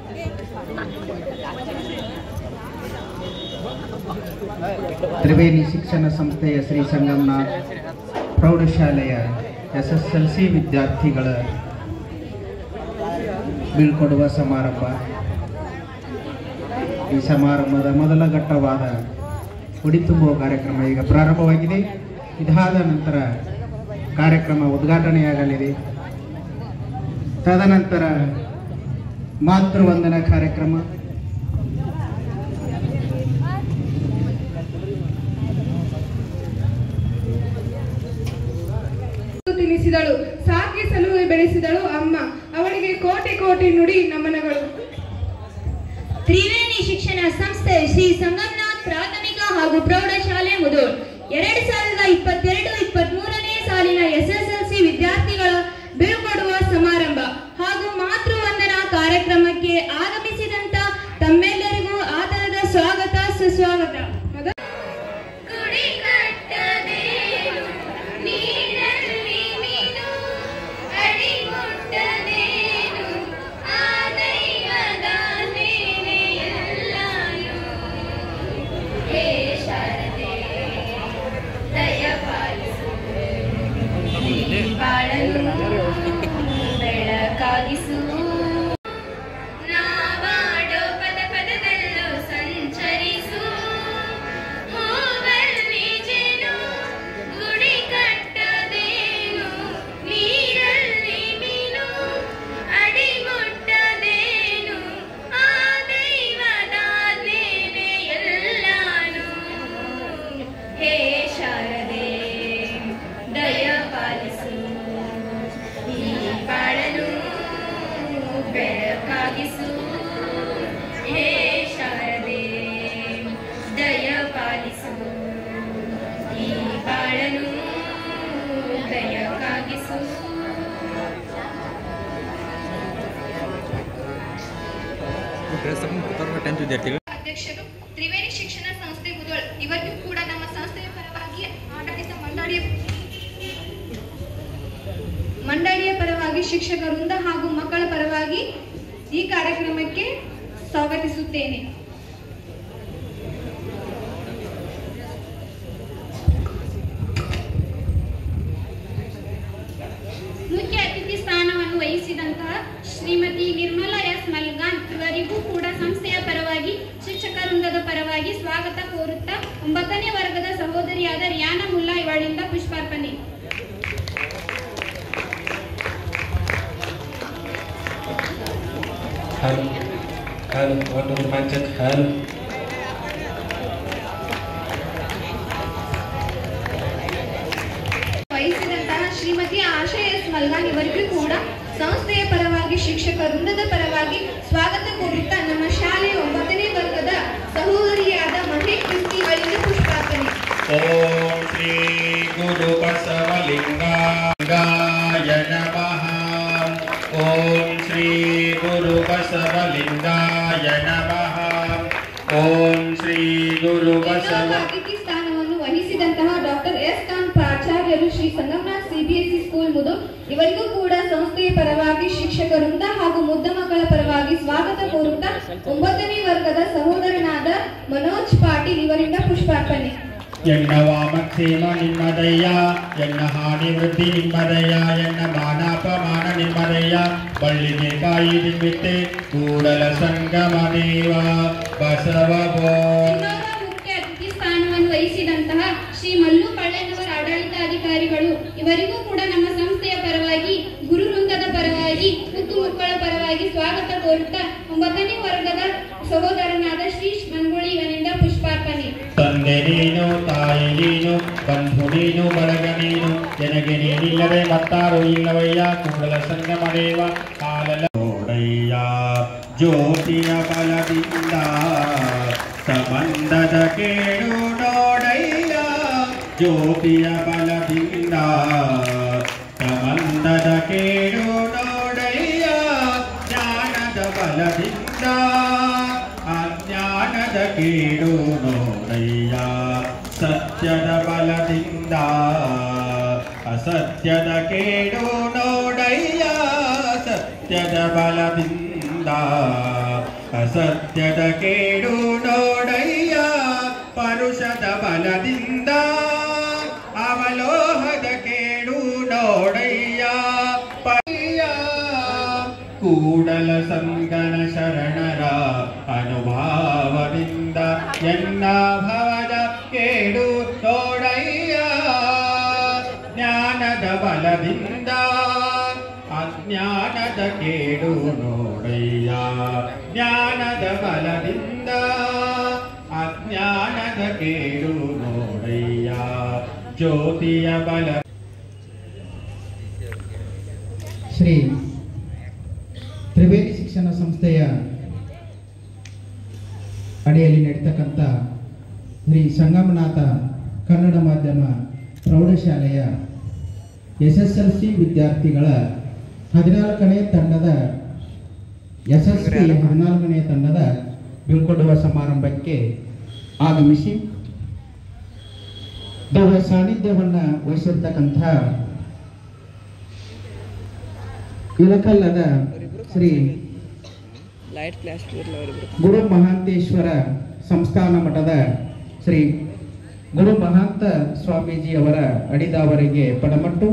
ತ್ರಿವೇಣಿ ಶಿಕ್ಷಣ ಸಂಸ್ಥೆಯ ಶ್ರೀ ಸಂಗಮನಾಥ್ ಪ್ರೌಢಶಾಲೆಯ ಎಸ್ ಎಸ್ ಎಲ್ ಸಿ ವಿದ್ಯಾರ್ಥಿಗಳ ಬೀಳ್ಕೊಡುವ ಸಮಾರಂಭ ಈ ಸಮಾರಂಭದ ಮೊದಲ ಘಟ್ಟವಾದ ಉಡಿ ತುಂಬುವ ಕಾರ್ಯಕ್ರಮ ಈಗ ಪ್ರಾರಂಭವಾಗಿದೆ ಇದಾದ ನಂತರ ಕಾರ್ಯಕ್ರಮ ಉದ್ಘಾಟನೆಯಾಗಲಿದೆ ತದನಂತರ ಮಾತೃವಂದನಾ ಕಾರ್ಯಕ್ರಮ ತಿನ್ನಿಸಿದಳು ಸಾಕಿ ಸಲುವೆ ಬೆಳೆಸಿದಳು ಅಮ್ಮ ಅವಳಿಗೆ ಕೋಟಿ ಕೋಟಿ ನುಡಿ ನಮನಗಳು ತ್ರಿವೇಣಿ ಶಿಕ್ಷಣ ಸಂಸ್ಥೆ ಶ್ರೀ ಸಂಗಮನಾಥ್ ಪ್ರಾಥಮಿಕ ಹಾಗೂ ಪ್ರೌಢಶಾಲೆ ಮುದೋಳ್ ಎರಡ್ ಸಾವಿರದ ಇಪ್ಪತ್ತೆರಡು ಇಪ್ಪತ್ತ್ ಮೂರನೇ ಸಾಲಿನ ಎಸ್ಎಸ್ಎಲ್ಸಿ ವಿದ್ಯಾರ್ಥಿಗಳ ಬೀಳ್ಕೊಡುವ ಸಮಾರಂಭ ಹಾಗೂ ಮಾತೃವಂದನಾ ಕಾರ್ಯಕ್ರಮಕ್ಕೆ ಆಗಮಿಸಿದಂತ ತಮ್ಮೆಲ್ಲರಿಗೂ ಆದರದ ಸ್ವಾಗತ ಸುಸ್ವಾಗತ ಮೊದಲ ಗುಡಿ ಕಟ್ಟದೇನು ನೀರಲ್ಲಿ ಮೀನು ಅಡಿ ಮುಟ್ಟದೇನು ಆ ದೈವದ ಸೇನೆಯೆಲ್ಲಾನು ಹೇ ಶಾರದೆ ದಯಪಾಲಿಸು ಈ ಬಾಳನ್ನು ಬೆಳಕಾಗಿಸು ನಾವಾಡೋ ಪದ ಪದದಲ್ಲೂ ಸಂಚರಿಸು ಹೂವಲ್ಲಿ ಜೇನು ಗುಡಿ ಕಟ್ಟದೇನು ನೀರಲ್ಲಿ ಮೀನು ಅಡಿ ಮುಟ್ಟದೇನು ಆ ದೈವದ ಎಲ್ಲಾನು ಹೇ ಶಾರದೆ ದಯ ಪಾಲಿಸು ಈ ಬಾಳನು ಬೆಳಕಾಗಿಸು ಹೇ ಶಾರದೆ ದಯ ಪಾಲಿಸು ಈ ಬಾಳನು ದಯಕಾಗಿಸು ಟೆಂತ್ ವಿದ್ಯಾರ್ಥಿಗಳು ಅಧ್ಯಕ್ಷರು ತ್ರಿವೇಣಿ ಶಿಕ್ಷಣ ಸಂಸ್ಥೆ ಮುದೋಳ್ ಇವರಿಗೂ ಕೂಡ ನಮ್ಮ ಸಂಸ್ಥೆಯ ಪರವಾಗಿ ಆಡಳಿತ ಮಂಡಳಿಯ ಮಂಡಳಿಯ ಪರವಾಗಿ ಶಿಕ್ಷಕ ವೃಂದ ಹಾಗೂ ಮಕ್ಕಳ ಪರವಾಗಿ ಈ ಕಾರ್ಯಕ್ರಮಕ್ಕೆ ಸ್ವಾಗತಿಸುತ್ತೇನೆ ಮುಖ್ಯ ಅತಿಥಿ ಸ್ಥಾನವನ್ನು ವಹಿಸಿದಂತಹ ಶ್ರೀಮತಿ ನಿರ್ಮಲಾ ಎಸ್ ಮಲ್ಗಾನ್ ಇವರಿಗೂ ಕೂಡ ಸಂಸ್ಥೆಯ ಪರವಾಗಿ ಶಿಕ್ಷಕ ವೃಂದದ ಪರವಾಗಿ ಸ್ವಾಗತ ಕೋರುತ್ತಾ ಒಂಬತ್ತನೇ ವರ್ಗದ ಸಹೋದರಿಯಾದ ರಿಯಾನ ಮುಲ್ಲಾ ಇವಳಿಂದ ಪುಷ್ಪಾರ್ಪಣೆ ಹಲೋ ಹಲೋ ಒಂದು ಪಂಚಾಯತ್ ಹಲೋ ವಹಿಸಿದಂತಹ ಶ್ರೀಮತಿ ಆಶಾ ಎಸ್ ಮಲ್ಗಾನ್ ಇವರಿಗೂ ಕೂಡ ಸಂಸ್ಥೆಯ ಪರವಾಗಿ ಶಿಕ್ಷಕ ವೃಂದದ ಪರವಾಗಿ ಸ್ವಾಗತ ಕೋರುತ್ತಾ ನಮ್ಮ ಶಾಲೆಯ ಒಂಬತ್ತನೇ ವರ್ಗದ ಸಹೋದರಿಯಾದ ಮಹೇಶ್ ಕೃಷ್ಟಿ ಇವರಿಗೆ ಪುಷ್ಪಾರ್ಪಣೆ ಓಂ ಶ್ರೀ ಗುರು ಬಸವಲಿಂಗಾಯ ನಮಃ ಓಂ ಶ್ರೀ ಗುರು ಬಸವಲಿಂಗಾಯ ನಮಃ ಓಂ ಶ್ರೀ ಗುರು ಬಸವ ಇನ್ನೊಂದು ಅತಿಥಿ ಸ್ಥಾನವನ್ನು ವಹಿಸಿದಂತಹ ಡಾಕ್ಟರ್ ಎಸ್ ಖಾನ್ ಪ್ರಾಚಾರ್ಯರು ಶ್ರೀ ಸಂಗಮನಾಥ್ ಸಿಬಿಎಸ್ಇ ಸ್ಕೂಲ್ ಮುದು ಇವರಿಗೂ ಕೂಡ ಸಂಸ್ಥೆಯ ಪರವಾಗಿ ಶಿಕ್ಷಕ ವೃಂದ ಹಾಗೂ ಮುದ್ದ ಮಕ್ಕಳ ಪರವಾಗಿ ಸ್ವಾಗತ ಕೋರುತ್ತಾ ಒಂಬತ್ತನೇ ವರ್ಗದ ಸಹೋದರನಾದ ಮನೋಜ್ ಪಾಟೀಲ್ ಇವರಿಂದ ಪುಷ್ಪಾರ್ಪಣೆ ಎನ್ನ ವಾಮಕ್ಷೇಮ ನಿಮ್ಮದಯ್ಯ ಎನ್ನ ಹಾನಿ ವೃದ್ಧಿ ನಿಮ್ಮದಯ್ಯ ಎನ್ನ ಮಾನಾಪಮಾನ ನಿಮ್ಮದಯ್ಯ ಬಳ್ಳಿಗೆ ಕಾಯಿ ನಿಮ್ಮಿತ್ತೆ ಕೂಡಲ ಸಂಗಮ ದೇವ ಬಸವ ಬೋ ಇನ್ನೋರ್ವ ಮುಖ್ಯ ಅತಿಥಿ ಸ್ಥಾನವನ್ನು ವಹಿಸಿದಂತಹ ಶ್ರೀ ಮಲ್ಲು ಪಳ್ಳೆನವರ ಆಡಳಿತಾಧಿಕಾರಿಗಳು ಇವರಿಗೂ ಕೂಡ ನಮ್ಮ ಸಂಸ್ಥೆಯ ಪರವಾಗಿ ಗುರು ವೃಂದದ ಪರವಾಗಿ ಮುದ್ದು ಮಕ್ಕಳ ಪರವಾಗಿ ಸ್ವಾಗತ ಕೋರುತ್ತಾ ಒಂಬತ್ತನೇ ವರ್ಗದ ಸಹೋದರನಾದ ಶ್ರೀ ಮನ್ಗುಳಿ ಇವನಿಂದ ಪುಷ್ಪಾರ್ಪಣೆ ತಂದೆ ನೀನು ತಾಯಿ ನೀನು ಬಂಧು ನೀನು ಬಳಗ ನೀನು ನನಗೆ ನೀನಿಲ್ಲದೆ ಮತ್ತಾರು ಇಲ್ಲವಯ್ಯ ಕೂಡಲ ಸಂಗಮ ದೇವ ಕಾಲಲ ನೋಡಯ್ಯ ಜ್ಯೋತಿಯ ಬಲದಿಂದ ಸಂಬಂಧದ ಕೇಳು ನೋಡಯ್ಯ ಜ್ಯೋತಿಯ ಬಲದಿಂದ ಸಂಬಂಧದ ಕೇಳು ನೋಡಯ್ಯ ಜ್ಞಾನದ ಬಲದಿಂದ ಅಜ್ಞಾನದ ಕೇಡು ನೋಡಯ್ಯ ಸತ್ಯದ ಬಲದಿಂದ ಅಸತ್ಯದ ಕೇಡು ನೋಡಯ್ಯ ಸತ್ಯದ ಬಲದಿಂದ ಅಸತ್ಯದ ಕೇಡು ನೋಡಯ್ಯ ಪರುಷದ ಬಲದಿಂದ ಅವಲೋಹದ ಕೇಡು ನೋಡಯ್ಯ ಪಯ್ಯ ಕೂಡಲ ಸಂಗನ ಶರಣರ ಅನುಭಾವದಿಂದ ಎನ್ನ ಭವದ ಕೇಡು ನೋಡಯ್ಯ ಜ್ಞಾನದ ಬಲದಿಂದ ಅಜ್ಞಾನದ ಕೇಡು ನೋಡಯ್ಯ ಜ್ಞಾನದ ಬಲದಿಂದ ಅಜ್ಞಾನದ ಕೇಡು ನೋಡಯ್ಯ ಜ್ಯೋತಿಯ ಬಲ ಶ್ರೀ ತ್ರಿವೇಣಿ ಶಿಕ್ಷಣ ಸಂಸ್ಥೆಯ ಅಡಿಯಲ್ಲಿ ನಡೀತಕ್ಕಂಥ ಶ್ರೀ ಸಂಗಮನಾಥ ಕನ್ನಡ ಮಾಧ್ಯಮ ಪ್ರೌಢಶಾಲೆಯ ಎಸ್ ಎಸ್ ಎಲ್ ಸಿ ವಿದ್ಯಾರ್ಥಿಗಳ ಹದಿನಾಲ್ಕನೇ ತಂಡದ ಎಸ್ ಎಸ್ ಪಿ ಹದಿನಾಲ್ಕನೇ ತಂಡದ ಬೀಳ್ಕೊಡುವ ಸಮಾರಂಭಕ್ಕೆ ಆಗಮಿಸಿ ದಿವ್ಯ ಸಾನ್ನಿಧ್ಯವನ್ನು ವಹಿಸಿರ್ತಕ್ಕಂಥ ಇಳಕಲ್ಲದ ಶ್ರೀ ಲೈಟ್ ಕ್ಲಾಸ್ ಅವರಿಬ್ರು ಗುರು ಮಹಾಂತೇಶ್ವರ ಸಂಸ್ಥಾನ ಮಠದ ಶ್ರೀ ಗುರು ಮಹಾಂತ ಸ್ವಾಮೀಜಿ ಅವರ ಅಡಿದಾವರಿಗೆ ಪಡಮಟ್ಟು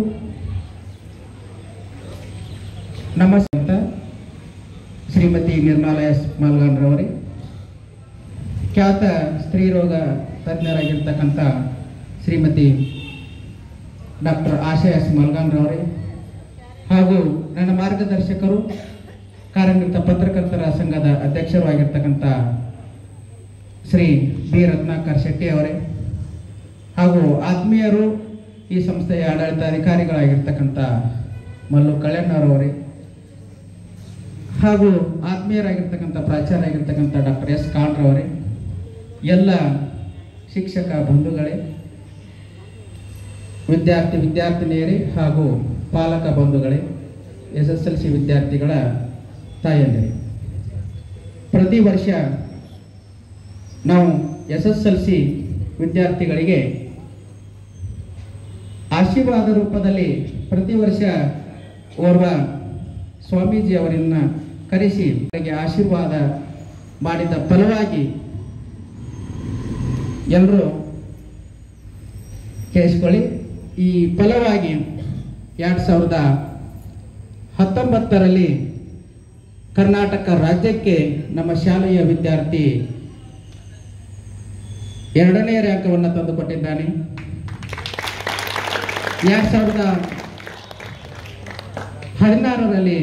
ನಮ್ಮ ಸಂತ ಶ್ರೀಮತಿ ನಿರ್ಮಲಾ ಎಸ್ ಮಾಲ್ಗಾನ್ರವರೇ ಖ್ಯಾತ ಸ್ತ್ರೀರೋಗ ತಜ್ಞರಾಗಿರ್ತಕ್ಕಂಥ ಶ್ರೀಮತಿ ಡಾಕ್ಟರ್ ಆಶಾ ಎಸ್ ಮಾಲ್ಗಾನ್ರವರೇ ಹಾಗೂ ನನ್ನ ಮಾರ್ಗದರ್ಶಕರು ಕಾರ್ಯನಿರತ ಪತ್ರಕರ್ತರ ಸಂಘದ ಅಧ್ಯಕ್ಷರು ಆಗಿರ್ತಕ್ಕಂಥ ಶ್ರೀ ಬಿ ರತ್ನಾಕರ್ ಶೆಟ್ಟಿ ಅವರೇ ಹಾಗೂ ಆತ್ಮೀಯರು ಈ ಸಂಸ್ಥೆಯ ಆಡಳಿತಾಧಿಕಾರಿಗಳಾಗಿರ್ತಕ್ಕಂಥ ಮಲ್ಲು ಕಳ್ಯಣ್ಣವರವರೇ ಹಾಗೂ ಆತ್ಮೀಯರಾಗಿರ್ತಕ್ಕಂಥ ಪ್ರಾಚಾರ್ಯ ಆಗಿರ್ತಕ್ಕಂಥ ಡಾಕ್ಟರ್ ಎಸ್ ಕಾಣ್ರವರೇ ಎಲ್ಲ ಶಿಕ್ಷಕ ಬಂಧುಗಳೇ ವಿದ್ಯಾರ್ಥಿ ವಿದ್ಯಾರ್ಥಿನಿಯರೇ ಹಾಗೂ ಪಾಲಕ ಬಂಧುಗಳೇ ಎಸ್ ಎಸ್ ಎಲ್ ಸಿ ವಿದ್ಯಾರ್ಥಿಗಳ ತಾಯಂದಿರೇ ಪ್ರತಿ ವರ್ಷ ನಾವು ಎಸ್ ಎಸ್ ಎಲ್ ಸಿ ವಿದ್ಯಾರ್ಥಿಗಳಿಗೆ ಆಶೀರ್ವಾದ ರೂಪದಲ್ಲಿ ಪ್ರತಿ ವರ್ಷ ಓರ್ವ ಸ್ವಾಮೀಜಿ ಅವರನ್ನ ಕರೆಸಿ ಅವರಿಗೆ ಆಶೀರ್ವಾದ ಮಾಡಿದ ಫಲವಾಗಿ ಎಲ್ಲರೂ ಕೇಳಿಸ್ಕೊಳ್ಳಿ ಈ ಫಲವಾಗಿ ಎರಡು ಸಾವಿರದ ಹತ್ತೊಂಬತ್ತರಲ್ಲಿ ಕರ್ನಾಟಕ ರಾಜ್ಯಕ್ಕೆ ನಮ್ಮ ಶಾಲೆಯ ವಿದ್ಯಾರ್ಥಿ ಎರಡನೇ ರ್ಯಾಂಕವನ್ನು ತಂದುಕೊಟ್ಟಿದ್ದಾನೆ ಎರಡು ಸಾವಿರದ ಹದಿನಾರರಲ್ಲಿ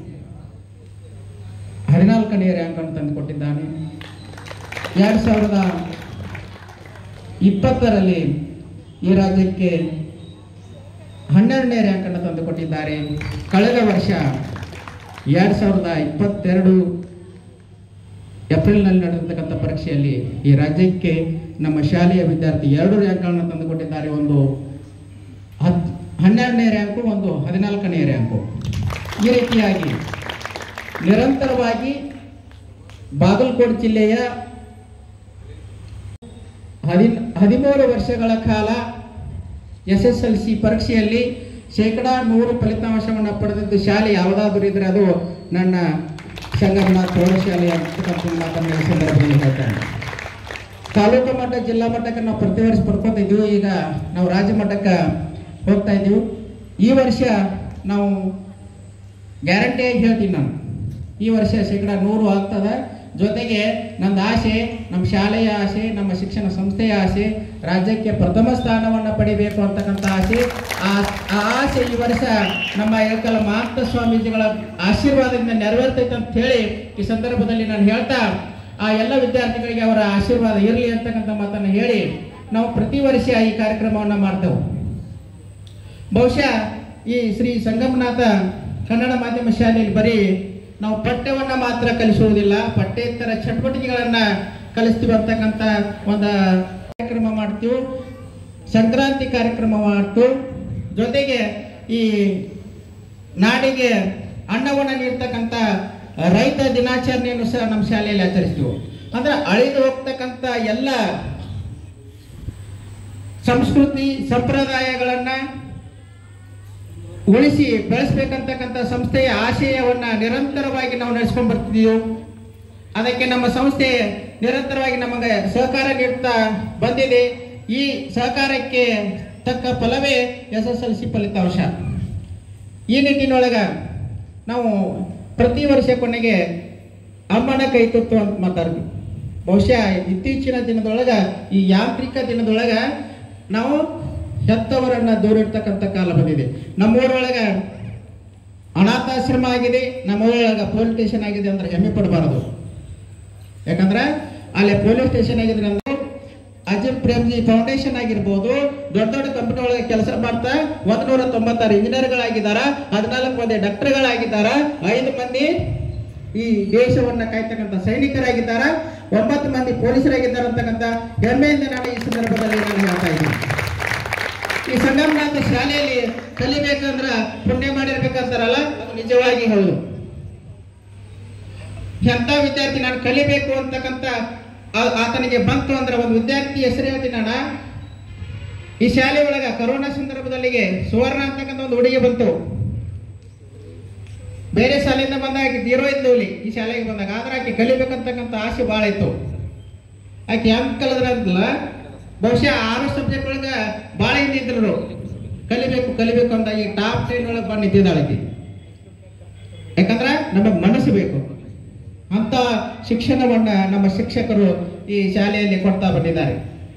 ಹದಿನಾಲ್ಕನೇ ರ್ಯಾಂಕನ್ನು ತಂದುಕೊಟ್ಟಿದ್ದಾನೆ ಎರಡು ಸಾವಿರದ ಇಪ್ಪತ್ತರಲ್ಲಿ ಈ ರಾಜ್ಯಕ್ಕೆ ಹನ್ನೆರಡನೇ ರ್ಯಾಂಕನ್ನು ತಂದುಕೊಟ್ಟಿದ್ದಾರೆ ಕಳೆದ ವರ್ಷ ಎರಡು ಸಾವಿರದ ಇಪ್ಪತ್ತೆರಡು ಏಪ್ರಿಲ್ನಲ್ಲಿ ನಡೆದಿರ್ತಕ್ಕಂಥ ಪರೀಕ್ಷೆಯಲ್ಲಿ ಈ ರಾಜ್ಯಕ್ಕೆ ನಮ್ಮ ಶಾಲೆಯ ವಿದ್ಯಾರ್ಥಿ ಎರಡು ರ್ಯಾಂಕ್ಗಳನ್ನು ತಂದುಕೊಟ್ಟಿದ್ದಾರೆ ಒಂದು ಹತ್ ಹನ್ನೆರಡನೇ ರ್ಯಾಂಕು ಒಂದು ಹದಿನಾಲ್ಕನೇ ರ್ಯಾಂಕು ಈ ರೀತಿಯಾಗಿ ನಿರಂತರವಾಗಿ ಬಾಗಲಕೋಟೆ ಜಿಲ್ಲೆಯ ಹದಿ ಹದಿಮೂರು ವರ್ಷಗಳ ಕಾಲ ಎಸ್ ಎಸ್ ಎಲ್ ಸಿ ಪರೀಕ್ಷೆಯಲ್ಲಿ ಶೇಕಡಾ ನೂರು ಫಲಿತಾಂಶವನ್ನು ಪಡೆದಿದ್ದು ಶಾಲೆ ಯಾವುದಾದ್ರೂ ಇದ್ರೆ ಅದು ನನ್ನ ಸಂಗಮನಾಥ ಪ್ರೌಢಶಾಲೆ ಅಂತಕ್ಕಂಥ ಮಾತನ್ನು ಈ ಸಂದರ್ಭದಲ್ಲಿ ಹೇಳ್ತೇನೆ ತಾಲೂಕು ಮಟ್ಟ ಜಿಲ್ಲಾ ಮಟ್ಟಕ್ಕೆ ನಾವು ಪ್ರತಿ ವರ್ಷ ಪಡ್ಕೊತಾ ಇದ್ದೀವಿ ಈಗ ನಾವು ರಾಜ್ಯ ಮಟ್ಟಕ್ಕೆ ಹೋಗ್ತಾ ಇದ್ದೀವಿ ಈ ವರ್ಷ ನಾವು ಗ್ಯಾರಂಟಿಯಾಗಿ ಹೇಳ್ತೀನಿ ನಾನು ಈ ವರ್ಷ ಶೇಕಡ ನೂರು ಆಗ್ತದೆ ಜೊತೆಗೆ ನನ್ನ ಆಸೆ ನಮ್ಮ ಶಾಲೆಯ ಆಸೆ ನಮ್ಮ ಶಿಕ್ಷಣ ಸಂಸ್ಥೆಯ ಆಸೆ ರಾಜ್ಯಕ್ಕೆ ಪ್ರಥಮ ಸ್ಥಾನವನ್ನು ಪಡಿಬೇಕು ಅಂತಕ್ಕಂಥ ಆಸೆ ಆ ಆ ಆಸೆ ಈ ವರ್ಷ ನಮ್ಮ ಏಕಲ ಮಹಾಂತ ಸ್ವಾಮೀಜಿಗಳ ಆಶೀರ್ವಾದದಿಂದ ನೆರವೇರ್ತೈತೆ ಅಂತ ಹೇಳಿ ಈ ಸಂದರ್ಭದಲ್ಲಿ ನಾನು ಹೇಳ್ತಾ ಆ ಎಲ್ಲ ವಿದ್ಯಾರ್ಥಿಗಳಿಗೆ ಅವರ ಆಶೀರ್ವಾದ ಇರಲಿ ಅಂತಕ್ಕಂಥ ಮಾತನ್ನು ಹೇಳಿ ನಾವು ಪ್ರತಿ ವರ್ಷ ಈ ಕಾರ್ಯಕ್ರಮವನ್ನು ಮಾಡ್ತೇವೆ ಬಹುಶಃ ಈ ಶ್ರೀ ಸಂಗಮನಾಥ ಕನ್ನಡ ಮಾಧ್ಯಮ ಶಾಲೆಯಲ್ಲಿ ಬರೀ ನಾವು ಪಠ್ಯವನ್ನ ಮಾತ್ರ ಕಲಿಸುವುದಿಲ್ಲ ಪಠ್ಯೇತರ ಚಟುವಟಿಕೆಗಳನ್ನ ಕಲಿಸ್ತೀವಿ ಅಂತಕ್ಕಂಥ ಒಂದು ಕಾರ್ಯಕ್ರಮ ಮಾಡ್ತೀವಿ ಸಂಕ್ರಾಂತಿ ಕಾರ್ಯಕ್ರಮ ಮಾಡ್ತೀವಿ ಜೊತೆಗೆ ಈ ನಾಡಿಗೆ ಅನ್ನವನ್ನು ನೀಡ್ತಕ್ಕಂಥ ರೈತ ದಿನಾಚರಣೆಯನ್ನು ಸಹ ನಮ್ಮ ಶಾಲೆಯಲ್ಲಿ ಆಚರಿಸ್ತೀವಿ ಅಂದ್ರೆ ಅಳಿದು ಹೋಗ್ತಕ್ಕಂಥ ಎಲ್ಲ ಸಂಸ್ಕೃತಿ ಸಂಪ್ರದಾಯಗಳನ್ನ ಉಳಿಸಿ ಬೆಳೆಸ್ಬೇಕಂತಕ್ಕಂಥ ಸಂಸ್ಥೆಯ ಆಶಯವನ್ನ ನಿರಂತರವಾಗಿ ನಾವು ನಡೆಸ್ಕೊಂಡು ಬರ್ತಿದ್ದೀವಿ ಅದಕ್ಕೆ ನಮ್ಮ ಸಂಸ್ಥೆ ನಿರಂತರವಾಗಿ ನಮಗೆ ಸಹಕಾರ ನೀಡುತ್ತಾ ಬಂದಿದೆ ಈ ಸಹಕಾರಕ್ಕೆ ತಕ್ಕ ಫಲವೇ ಎಸ್ ಎಸ್ ಎಲ್ ಸಿ ಫಲಿತಾಂಶ ಈ ನಿಟ್ಟಿನೊಳಗ ನಾವು ಪ್ರತಿ ವರ್ಷ ಕೊನೆಗೆ ಅಮ್ಮನ ಕೈ ತುತ್ತು ಅಂತ ಮಾತಾಡ್ತೀವಿ ಬಹುಶಃ ಇತ್ತೀಚಿನ ದಿನದೊಳಗ ಈ ಯಾಂತ್ರಿಕ ದಿನದೊಳಗ ನಾವು ಹೆತ್ತವರನ್ನ ದೂರ ಇರ್ತಕ್ಕಂಥ ಕಾಲ ಬಂದಿದೆ ನಮ್ಮೂರೊಳಗ ಅನಾಥಾಶ್ರಮ ಆಗಿದೆ ನಮ್ಮೂರೊಳಗ ಪೊಲೀಸ್ ಸ್ಟೇಷನ್ ಆಗಿದೆ ಅಂದ್ರೆ ಹೆಮ್ಮೆ ಪಡಬಾರದು ಯಾಕಂದ್ರೆ ಅಲ್ಲಿ ಪೊಲೀಸ್ ಸ್ಟೇಷನ್ ಆಗಿದ್ರೆ ಅಂದ್ರೆ ಅಜಿತ್ ಪ್ರೇಮ್ಜಿ ಫೌಂಡೇಶನ್ ಆಗಿರ್ಬೋದು ದೊಡ್ಡ ದೊಡ್ಡ ಕಂಪನಿ ಒಳಗೆ ಕೆಲಸ ಮಾಡ್ತಾ ಒಂದ್ ನೂರ ತೊಂಬತ್ತಾರು ಇಂಜಿನಿಯರ್ಗಳಾಗಿದ್ದಾರ ಹದಿನಾಲ್ಕು ಮಂದಿ ಡಾಕ್ಟರ್ಗಳಾಗಿದ್ದಾರ ಐದು ಮಂದಿ ಈ ದೇಶವನ್ನ ಕಾಯ್ತಕ್ಕಂಥ ಸೈನಿಕರಾಗಿದ್ದಾರ ಒಂಬತ್ತು ಮಂದಿ ಪೊಲೀಸರಾಗಿದ್ದಾರೆ ಅಂತಕ್ಕಂಥ ಹೆಮ್ಮೆಯಿಂದ ನಾನು ಈ ಸಂದರ್ಭದಲ್ಲಿ ನಾನು ಹೇಳ್ತಾ ಇದ್ದೀನಿ ಈ ಸಂಗಮನಾಥ ಶಾಲೆಯಲ್ಲಿ ಕಲಿಬೇಕಂದ್ರ ಪುಣ್ಯ ಮಾಡಿರ್ಬೇಕಂತಾರಲ್ಲ ಅದು ನಿಜವಾಗಿ ಹೌದು ಎಂತ ವಿದ್ಯಾರ್ಥಿ ನಾನು ಕಲಿಬೇಕು ಅಂತಕ್ಕಂಥ ಆ- ಆತನಿಗೆ ಬಂತು ಅಂದ್ರೆ ಒಂದು ವಿದ್ಯಾರ್ಥಿ ಹೆಸರು ಹೇಳ್ತೀನಿ ನಾನು ಈ ಶಾಲೆ ಒಳಗ ಕರೋನಾ ಸಂದರ್ಭದಲ್ಲಿಗೆ ಸುವರ್ಣ ಅಂತಕ್ಕಂಥ ಒಂದು ಹುಡುಗಿ ಬಂತು ಬೇರೆ ಶಾಲೆಯಿಂದ ಬಂದಾಗ ಜೀರೋ ಇದ್ದು ಇಲ್ಲಿ ಈ ಶಾಲೆಗೆ ಬಂದಾಗ ಆದ್ರೆ ಆಕೆ ಕಲಿಬೇಕಂತಕ್ಕಂಥ ಆಸೆ ಭಾಳ ಇತ್ತು ಆಕೆ ಹೆಂಗ್ ಕಲಿದ್ರ ಅಂತಲ್ಲ ಬಹುಶಃ ಆರು ಸಬ್ಜೆಕ್ಟ್ ಒಳಗ ಭಾಳ ಹಿಂದಿದ್ರು ಕಲಿಬೇಕು ಕಲಿಬೇಕು ಅಂತ ಈ ಟಾಪ್ ಟೆನ್ ಒಳಗೆ ಬಂದು ನಿಂತಿದ್ದಾಳೆ ಆಕೆ ಯಾಕಂದ್ರೆ ನಮಗೆ ಮನಸ್ಸು ಬೇಕು ಅಂತ ಶಿಕ್ಷಣವನ್ನ ನಮ್ಮ ಶಿಕ್ಷಕರು ಈ ಶಾಲೆಯಲ್ಲಿ ಕೊಡ್ತಾ ಬಂದಿದ್ದಾರೆ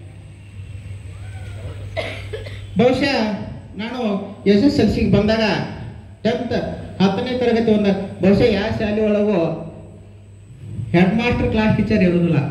ಬಹುಶಃ ನಾನು ಎಸ್ ಎಸ್ ಎಲ್ ಸಿಗೆ ಬಂದಾಗ ಟೆಂತ್ ಹತ್ತನೇ ತರಗತಿ ಒಂದ ಬಹುಶಃ ಯಾವ ಶಾಲೆ ಒಳಗೂ ಹೆಡ್ ಮಾಸ್ಟರ್ ಕ್ಲಾಸ್ ಟೀಚರ್ ಇರುವುದಿಲ್ಲ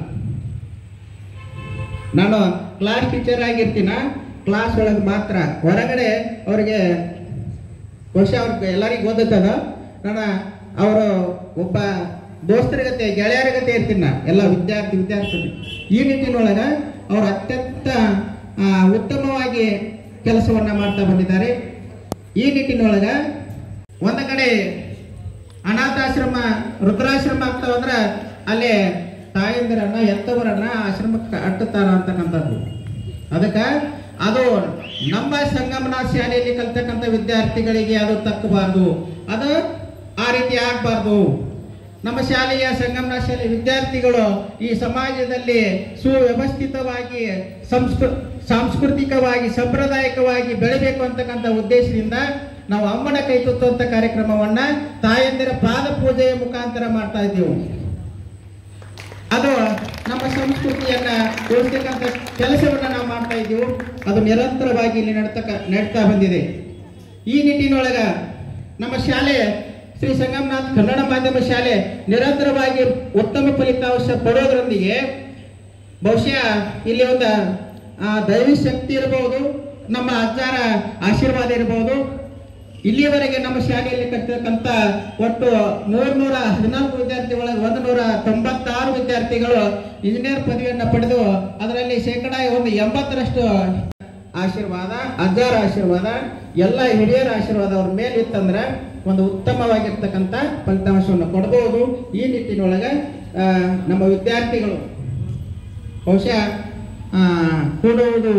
ನಾನು ಕ್ಲಾಸ್ ಟೀಚರ್ ಆಗಿರ್ತೀನ ಕ್ಲಾಸ್ ಒಳಗೆ ಮಾತ್ರ ಹೊರಗಡೆ ಅವ್ರಿಗೆ ಬಹುಶಃ ಅವ್ರಿಗೆ ಎಲ್ಲರಿಗೂ ಓದುತ್ತದ ನಾನು ಅವರು ಒಬ್ಬ ದೋಸ್ತರ ಗತೆ ಗೆಳೆಯರ ಗತೆ ಇರ್ತೀನಿ ನಾ ಎಲ್ಲ ವಿದ್ಯಾರ್ಥಿ ವಿದ್ಯಾರ್ಥಿ ಈ ನಿಟ್ಟಿನೊಳಗೆ ಅವರು ಅತ್ಯಂತ ಆ, ಉತ್ತಮವಾಗಿ ಕೆಲಸವನ್ನ ಮಾಡ್ತಾ ಬಂದಿದ್ದಾರೆ ಈ ನಿಟ್ಟಿನೊಳಗ ಒಂದ ಕಡೆ ಅನಾಥಾಶ್ರಮ ವೃದ್ಧಾಶ್ರಮ ಆಗ್ತಾವಂದ್ರ ಅಲ್ಲಿ ತಾಯಂದಿರನ್ನ ಎತ್ತವರನ್ನ ಆಶ್ರಮಕ್ಕೆ ಅಟ್ಟುತ್ತಾರ ಅಂತಕ್ಕಂಥದ್ದು ಅದಕ್ಕೆ ಅದು ನಮ್ಮ ಸಂಗಮನಾಥ ಶಾಲೆಯಲ್ಲಿ ಕಲ್ತಕ್ಕಂಥ ವಿದ್ಯಾರ್ಥಿಗಳಿಗೆ ಅದು ತಕ್ಕಬಾರ್ದು ಅದು ಆ ರೀತಿ ಆಗ್ಬಾರ್ದು ನಮ್ಮ ಶಾಲೆಯ ಸಂಗಮನಾಥ ಶಾಲೆ ವಿದ್ಯಾರ್ಥಿಗಳು ಈ ಸಮಾಜದಲ್ಲಿ ಸುವ್ಯವಸ್ಥಿತವಾಗಿ ಸಂಸ್ಕೃ ಸಾಂಸ್ಕೃತಿಕವಾಗಿ ಸಾಂಪ್ರದಾಯಿಕವಾಗಿ ಬೆಳಿಬೇಕು ಅಂತಕ್ಕಂಥ ಉದ್ದೇಶದಿಂದ ನಾವು ಅಮ್ಮನ ಕೈ ತುತ್ತುವಂತ ಕಾರ್ಯಕ್ರಮವನ್ನ ತಾಯಂದಿರ ಪಾದ ಪೂಜೆಯ ಮುಖಾಂತರ ಮಾಡ್ತಾ ಇದ್ದೀವಿ ಅದು ನಮ್ಮ ಸಂಸ್ಕೃತಿಯನ್ನ ಉಳಿಸ್ತಕ್ಕಂಥ ಕೆಲಸವನ್ನ ನಾವು ಮಾಡ್ತಾ ಇದ್ದೀವಿ ಅದು ನಿರಂತರವಾಗಿ ಇಲ್ಲಿ ನಡ್ತಕ್ಕ ನಡ್ತಾ ಬಂದಿದೆ ಈ ನಿಟ್ಟಿನೊಳಗ ನಮ್ಮ ಶಾಲೆ ಶ್ರೀ ಸಂಗಮನಾಥ್ ಕನ್ನಡ ಮಾಧ್ಯಮ ಶಾಲೆ ನಿರಂತರವಾಗಿ ಉತ್ತಮ ಫಲಿತಾಂಶ ಪಡೋದ್ರೊಂದಿಗೆ ಬಹುಶಃ ಇಲ್ಲಿ ಒಂದು ಆ, ದೈವಿ ಶಕ್ತಿ ಇರಬಹುದು ನಮ್ಮ ಅಜ್ಜಾರ ಆಶೀರ್ವಾದ ಇರಬಹುದು ಇಲ್ಲಿಯವರೆಗೆ ನಮ್ಮ ಶಾಲೆಯಲ್ಲಿ ಕಟ್ಟಿರ್ತಕ್ಕಂಥ ಒಟ್ಟು ಮೂರ್ನೂರ ಹದಿನಾಲ್ಕು ವಿದ್ಯಾರ್ಥಿ ಒಳಗೆ ಒಂದು ನೂರ ತೊಂಬತ್ತಾರು ವಿದ್ಯಾರ್ಥಿಗಳು ಇಂಜಿನಿಯರ್ ಪದವಿಯನ್ನ ಪಡೆದು ಅದರಲ್ಲಿ ಶೇಕಡ ಒಂದು ಎಂಬತ್ತರಷ್ಟು ಆಶೀರ್ವಾದ ಅಜ್ಜಾರ ಆಶೀರ್ವಾದ ಎಲ್ಲ ಹಿರಿಯರ ಆಶೀರ್ವಾದ ಅವ್ರ ಮೇಲೆ ಇತ್ತಂದ್ರೆ ಒಂದು ಉತ್ತಮವಾಗಿರ್ತಕ್ಕಂಥ ಫಲಿತಾಂಶವನ್ನು ಕೊಡಬಹುದು ಈ ನಿಟ್ಟಿನೊಳಗೆ ಆ, ನಮ್ಮ ವಿದ್ಯಾರ್ಥಿಗಳು ಬಹುಶಃ ಆ, ಕೂಡುವುದು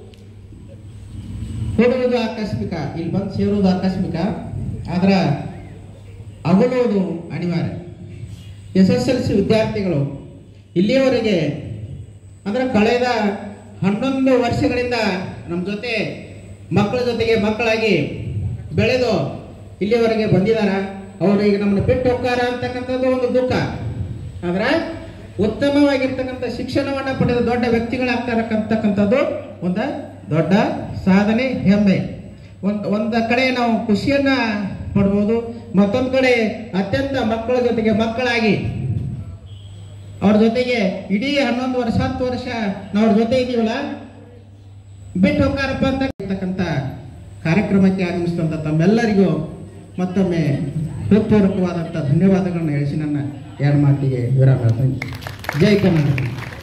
ಕೂಡುವುದು ಆಕಸ್ಮಿಕ ಇಲ್ಲಿ ಬಂದು ಸೇರುವುದು ಆಕಸ್ಮಿಕ ಆದ್ರೆ ಅಗಲುವುದು ಅನಿವಾರ್ಯ ಎಸ್ ಎಸ್ ಎಲ್ ಸಿ ವಿದ್ಯಾರ್ಥಿಗಳು ಇಲ್ಲಿಯವರೆಗೆ ಅಂದ್ರೆ ಕಳೆದ ಹನ್ನೊಂದು ವರ್ಷಗಳಿಂದ ನಮ್ಮ ಜೊತೆ ಮಕ್ಕಳ ಜೊತೆಗೆ ಮಕ್ಕಳಾಗಿ ಬೆಳೆದು ಇಲ್ಲಿಯವರೆಗೆ ಬಂದಿದಾರ ಅವರು ಈಗ ನಮ್ಮನ್ನು ಬಿಟ್ಟು ಹೋಗ್ತಾರ ಅಂತಕ್ಕಂಥದ್ದು ಒಂದು ದುಃಖ ಆದ್ರೆ ಉತ್ತಮವಾಗಿರ್ತಕ್ಕಂಥ ಶಿಕ್ಷಣವನ್ನ ಪಡೆದ ದೊಡ್ಡ ವ್ಯಕ್ತಿಗಳಾಗ್ತಾರಕ್ಕಂತಕ್ಕಂಥದ್ದು ಒಂದು ದೊಡ್ಡ ಸಾಧನೆ ಹೆಮ್ಮೆ ಒಂದ್ ಒಂದ ಕಡೆ ನಾವು ಖುಷಿಯನ್ನ ಪಡ್ಬೋದು ಮತ್ತೊಂದು ಕಡೆ ಅತ್ಯಂತ ಮಕ್ಕಳ ಜೊತೆಗೆ ಮಕ್ಕಳಾಗಿ ಅವ್ರ ಜೊತೆಗೆ ಇಡೀ ಹನ್ನೊಂದು ವರ್ಷ ಹತ್ತು ವರ್ಷ ನಾವು ಅವ್ರ ಜೊತೆ ಇದೀವಲ್ಲ ಬಿಟ್ಟು ಹೋಗಾರಪ್ಪ ಅಂತ ಇರ್ತಕ್ಕಂಥ ಕಾರ್ಯಕ್ರಮಕ್ಕೆ ಆಗಮಿಸಿದಂಥ ತಮ್ಮೆಲ್ಲರಿಗೂ ಮತ್ತೊಮ್ಮೆ ಹೃತ್ಪೂರ್ವಕವಾದಂಥ ಧನ್ಯವಾದಗಳನ್ನು ಹೇಳಿಸಿ ನನ್ನ ಎರಡು ಮಾತಿಗೆ ವಿರಾಮ ಹೇಳ್ತೀನಿ. ಜೈ ಕನ್ನಡ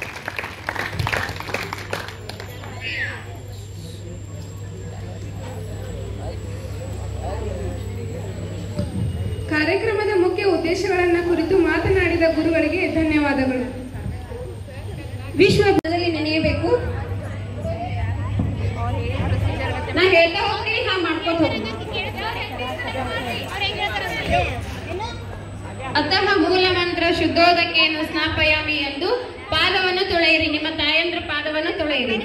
ಕಾರ್ಯಕ್ರಮದ ಮುಖ್ಯ ಉದ್ದೇಶಗಳನ್ನ ಕುರಿತು ಮಾತನಾಡಿದ ಗುರುಗಳಿಗೆ ಧನ್ಯವಾದಗಳು ವಿಶ್ವ ಮೊದಲೇ ನೆನೆಯಬೇಕು ನಾ ಹೇಳ್ತಾ ಹೋಗ್ತೀನಿ ಹಾ ಮಾಡ್ಕೊತ ಹೋಗ್ತೀನಿ ಅತಃ ಮೂಲ ಮಂತ್ರ ಶುದ್ಧ ಶುದ್ಧೋದಕೇನ ಸ್ನಾಪಯಾಮಿ ಎಂದು ಪಾದವನ್ನು ತೊಳೆಯಿರಿ ನಿಮ್ಮ ತಾಯಂದ್ರ ಪಾದವನ್ನು ತೊಳೆಯಿರಿ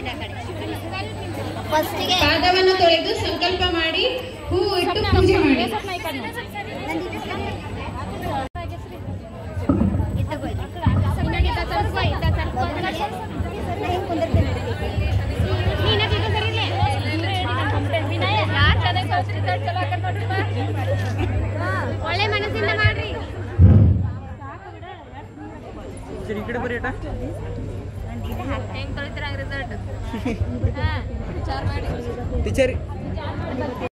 ಪಾದವನ್ನು ತೊಳೆದು ಸಂಕಲ್ಪ ಮಾಡಿ ಹೂ ಇಟ್ಟು ಪೂಜೆ ಮಾಡಿ ಒಳ್ಳೆ ಮನಸ್ಸಿಂದ ಮಾಡ್ರಿ ಹೆಂಗ್ ತೊಳಿತಾರ ರಿಸಲ್ಟ್ ವಿಚಾರ ಮಾಡಿ ಟೀಚರ್